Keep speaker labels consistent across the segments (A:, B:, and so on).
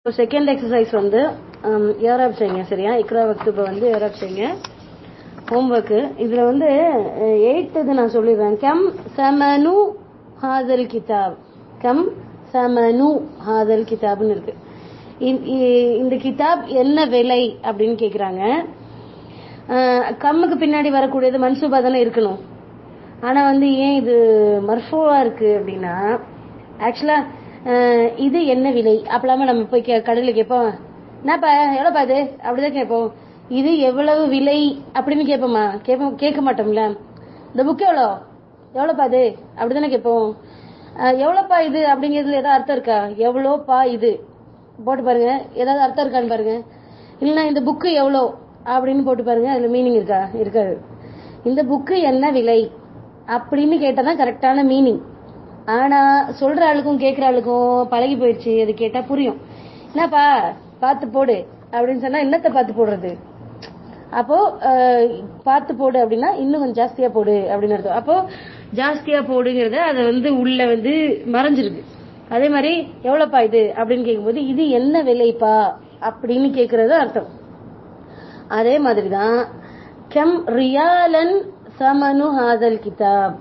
A: second exercise வந்து ஏராப் செய்யுங்க சரியா இக்ரா வக்துபை வந்து ஏராப் செய்யுங்க ஹோம்ஒர்க்கு இதுல வந்து எயித்து நான் சொல்லிடுறேன் கம் சமனு ஹாதல் கிதாப் கம் சமனு ஹாதல் கிதாப்னு இருக்கு இ- இ- இந்த கிதாப் என்ன விலை அப்படின்னு கேக்குறாங்க அஹ், கம்முக்கு பின்னாடி வரக்கூடியது மன்சூபா தானே இருக்கணும் ஆனா வந்து ஏன் இது மர்ஃபூவா இருக்கு அப்படின்னா ஆக்சுவலா இது என்ன விலை அப்பலாம நம்ம போய் கே- கடையில கேட்போம் என்னப்பா எவ்வளோப்பா இது அப்படிதான் கேட்போம் இது எவ்வளவு விலை அப்படின்னு கேட்போமா கேட்போம் கேட்க மாட்டோம்ல இந்த புக் எவ்வளோ எவ்வளோப்பா இது அப்படிதானே கேட்போம் அஹ், எவ்வளோப்பா இது அப்படிங்கிறதுல ஏதாவது அர்த்தம் இருக்கா எவ்வளோப்பா இது போட்டு பாருங்க ஏதாவது அர்த்தம் இருக்கான்னு பாருங்க இல்லைன்னா இந்த புக்கு எவ்வளோ அப்படின்னு போட்டு பாருங்க அதுல மீனிங் இருக்கா இருக்காது இந்த புக்கு என்ன விலை அப்படின்னு கேட்டாதான் கரெக்டான மீனிங் ஆனா சொல்ற ஆளுக்கும் கேக்குற ஆளுக்கும் பழகி போயிடுச்சு அது கேட்டா புரியும் என்னப்பா பார்த்து போடு அப்படின்னு சொன்னா என்னத்த பார்த்து போடுறது அப்போ அஹ், பார்த்து போடு அப்படின்னா இன்னும் கொஞ்சம் ஜாஸ்தியா போடு அப்படின்னு அர்த்தம் அப்போ ஜாஸ்தியா போடுங்கிறத அதை வந்து உள்ள வந்து மறைஞ்சிருக்கு அதே மாதிரி எவ்வளவுப்பா இது அப்படின்னு கேட்கும்போது இது என்ன விலைப்பா அப்படின்னு கேக்குறது அர்த்தம் அதே மாதிரிதான் கம் ரியாலன் சமனு ஹாதல் கிதாப்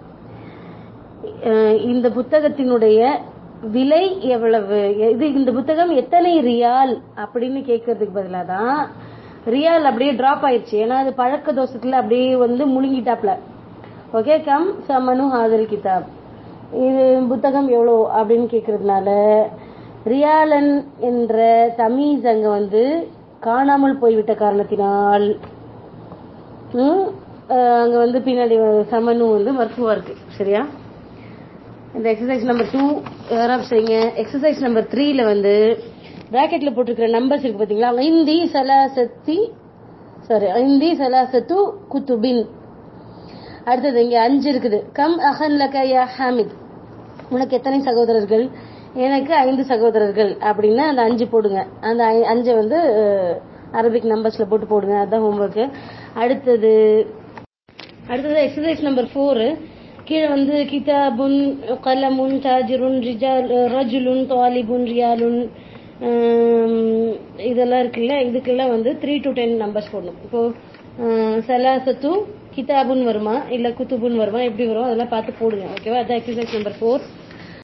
A: அஹ் இந்த புத்தகத்தினுடைய விலை எவ்வளவு இது இந்த புத்தகம் எத்தனை ரியால் அப்படின்னு கேட்கறதுக்கு பதிலாக தான் ரியால் அப்படியே டிராப் ஆயிடுச்சு ஏன்னா அது பழக்க தோஷத்துல அப்படியே வந்து முழுங்கிட்டாப்ல ஓகே கம் சமனு ஹாதல் கிதாப் இது புத்தகம் எவ்வளோ அப்படின்னு கேட்கறதுனால ரியாலன் என்ற தமீஸ் அங்க வந்து காணாமல் போய்விட்ட காரணத்தினால் ம், அஹ் அங்க வந்து பின்னாடி சமனு வந்து மருத்துவா இருக்கு சரியா இந்த எக்ஸசைஸ் நம்பர் டூ யாராப் செய்யுங்க எக்ஸசைஸ் நம்பர் த்ரீல வந்து பிராக்கெட்ல போட்டிருக்கிற நம்பர்ஸ் இருக்கு பாத்தீங்களா ஐந்தி சலாசத்தி சாரி ஐந்தி சலாசத்து குத்துபின் அடுத்தது இங்க அஞ்சு இருக்குது கம் அஹன் லக யா ஹாமித் உனக்கு எத்தனை சகோதரர்கள் எனக்கு ஐந்து சகோதரர்கள் அப்படின்னா அந்த அஞ்சு போடுங்க அந்த ஐ- அஞ்சை வந்து அஹ், அரபிக் நம்பர்ஸ்ல போட்டு போடுங்க அதுதான் ஹோம்ஒர்க் அடுத்தது அடுத்தது எக்ஸசைஸ் நம்பர் ஃபோர் கீழே வந்து கிதாபுன் கலமுன் தாஜிருன் ரிஜால் ரஜுலுன் தாலிபுன் ரியாலுன் ஆம், இதெல்லாம் இருக்குல்ல இதுக்கெல்லாம் வந்து த்ரீ டு டென் நம்பர்ஸ் போடணும் இப்போ சலாசத்து கிதாபுன் வருமா இல்ல குத்துபுன் வருமா எப்படி வரும் அதெல்லாம் பார்த்து போடுங்க ஓகேவா அதான் எக்ஸசைஸ் நம்பர் ஃபோர்